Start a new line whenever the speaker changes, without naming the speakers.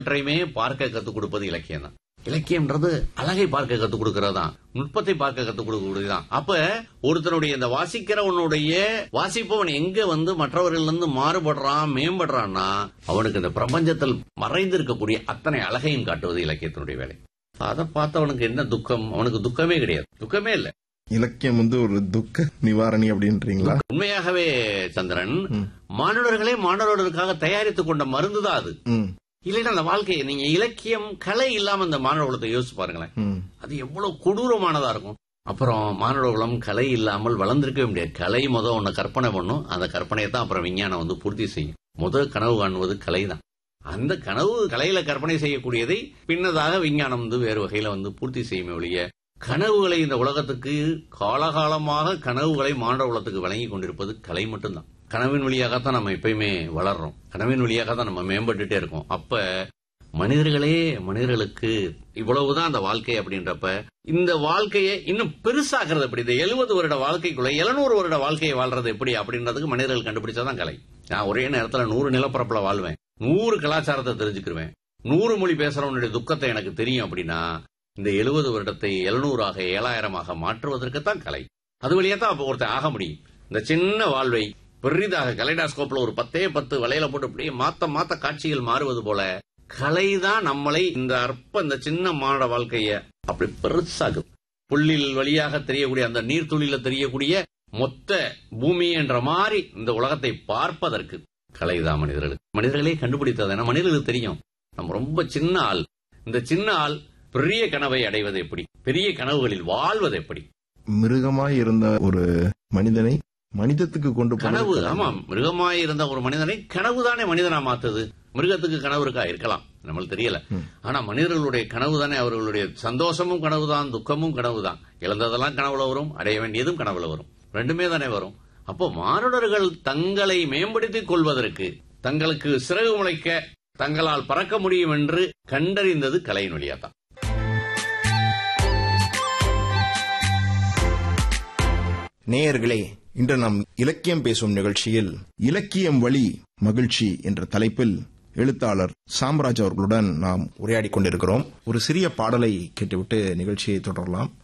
எல்லாவற்றையுமே பார்க்க கத்துக் கொடுப்பது இலக்கியம் தான் இலக்கியம்ன்றது அழகை பார்க்க கத்துக் கொடுக்கறதுதான் நுட்பத்தை பார்க்க கத்துக் கொடுக்கக்கூடியதுதான் அப்ப ஒருத்தனுடைய இந்த வாசிக்கிறவனுடைய வாசிப்பவன் எங்க வந்து மற்றவர்கள் இருந்து மாறுபடுறான் மேம்படுறான்னா அவனுக்கு இந்த பிரபஞ்சத்தில் மறைந்திருக்கக்கூடிய அத்தனை அழகையும் காட்டுவது இலக்கியத்தினுடைய வேலை அதை பார்த்தவனுக்கு என்ன துக்கம் அவனுக்கு துக்கமே கிடையாது துக்கமே இல்ல
இலக்கியம் வந்து ஒரு துக்க நிவாரணி அப்படின்றீங்களா
உண்மையாகவே சந்திரன் மாணவர்களே மாணவர்களுக்காக தயாரித்துக் கொண்ட மருந்து தான் அது
ம்,
இல்லைன்னா அந்த வாழ்க்கையை நீங்க இலக்கியம் கலை இல்லாம இந்த மாணவ குலத்தை யோசிச்சு பாருங்களேன்
ம்.
அது எவ்வளவு கொடூரமானதா இருக்கும் அப்புறம் மாணவ குலம் கலை இல்லாமல் வளர்ந்திருக்கவே முடியாது கலை முத ஒண்ணு கற்பனை பண்ணும் அந்த கற்பனையை தான் அப்புறம் விஞ்ஞானம் வந்து பூர்த்தி செய்யும் முதல் கனவு காணுவது கலை தான் அந்த கனவு கலையில கற்பனை செய்யக்கூடியதை பின்னதாக விஞ்ஞானம் வந்து வேறு வகையில வந்து பூர்த்தி செய்யுமே ஒழிய கனவுகளை இந்த உலகத்துக்கு காலகாலமாக கனவுகளை மாணவ குலத்துக்கு வழங்கி கொண்டிருப்பது கலை மட்டும்தான் கனவின் வழியாகத்தான் நம்ம எப்பயுமே வளர்றோம் கனவின் வழியாக தான் நம்ம மேம்பட்டுட்டே இருக்கோம் அப்ப மனிதர்களே மனிதர்களுக்கு இவ்வளவுதான் அந்த வாழ்க்கை அப்படின்றப்ப இந்த வாழ்க்கையை இன்னும் பெருசாக்குறது எப்படி இந்த எழுபது வருட வாழ்க்கைக்குள்ள எழுநூறு வருட வாழ்க்கையை வாழ்றது எப்படி அப்படின்றதுக்கு மனிதர்கள் கண்டுபிடிச்சாதான் கலை நான் ஒரே நேரத்துல நூறு நிலப்பரப்புல வாழ்வேன் நூறு கலாச்சாரத்தை தெரிஞ்சுக்கிருவேன் நூறு மொழி பேசுறவனுடைய துக்கத்தை எனக்கு தெரியும் அப்படின்னா இந்த எழுபது வருடத்தை எழுநூறாக ஏழாயிரமாக மாற்றுவதற்குத்தான் கலை அது வழியா தான் அப்ப ஒருத்தன் ஆக முடியும் இந்த சின்ன வாழ்வை பெரிதாக கலைடாஸ்கோப்ல ஒரு பத்தே பத்து வலையில போட்டு அப்படியே மாத்த மாத்த காட்சிகள் மாறுவது போல கலைதான் நம்மளை இந்த அற்ப இந்த சின்ன மாட வாழ்க்கைய அப்படி பெருசாகும் புள்ளில் வழியாக தெரியக்கூடிய அந்த நீர்த்துளியில தெரியக்கூடிய மொத்த பூமி என்ற மாதிரி இந்த உலகத்தை பார்ப்பதற்கு கலைதான் மனிதர்களுக்கு மனிதர்களே கண்டுபிடித்தது ஏன்னா மனிதர்களுக்கு தெரியும் நம்ம ரொம்ப சின்ன ஆள் இந்த சின்ன ஆள் பெரிய கனவை அடைவது எப்படி பெரிய கனவுகளில் வாழ்வது எப்படி
மிருகமாய் இருந்த ஒரு மனிதனை மனிதத்துக்கு கொண்டு போனது
கனவு
கலை.
ஆமா மிருகமாய் இருந்த ஒரு மனிதனை கனவு தானே மனிதனா மாத்துது மிருகத்துக்கு கனவு இருக்கா இருக்கலாம் நம்மளுக்கு தெரியல ஆனா மனிதர்களுடைய கனவு தானே அவர்களுடைய சந்தோஷமும் கனவுதான் துக்கமும் கனவுதான் இழந்ததெல்லாம் கனவுல வரும் அடைய வேண்டியதும் கனவுல வரும் ரெண்டுமே தானே வரும் அப்போ மானுடர்கள் தங்களை மேம்படுத்திக் கொள்வதற்கு தங்களுக்கு சிறகு முளைக்க தங்களால் பறக்க முடியும் என்று கண்டறிந்தது கலையின் வழியாதான்
நேயர்களே இன்று நாம் இலக்கியம் பேசும் நிகழ்ச்சியில் இலக்கியம் வழி மகிழ்ச்சி என்ற தலைப்பில் எழுத்தாளர் சாம்ராஜ் அவர்களுடன் நாம் உரையாடிக் கொண்டிருக்கிறோம் ஒரு சிறிய பாடலை கேட்டுவிட்டு நிகழ்ச்சியை தொடரலாம்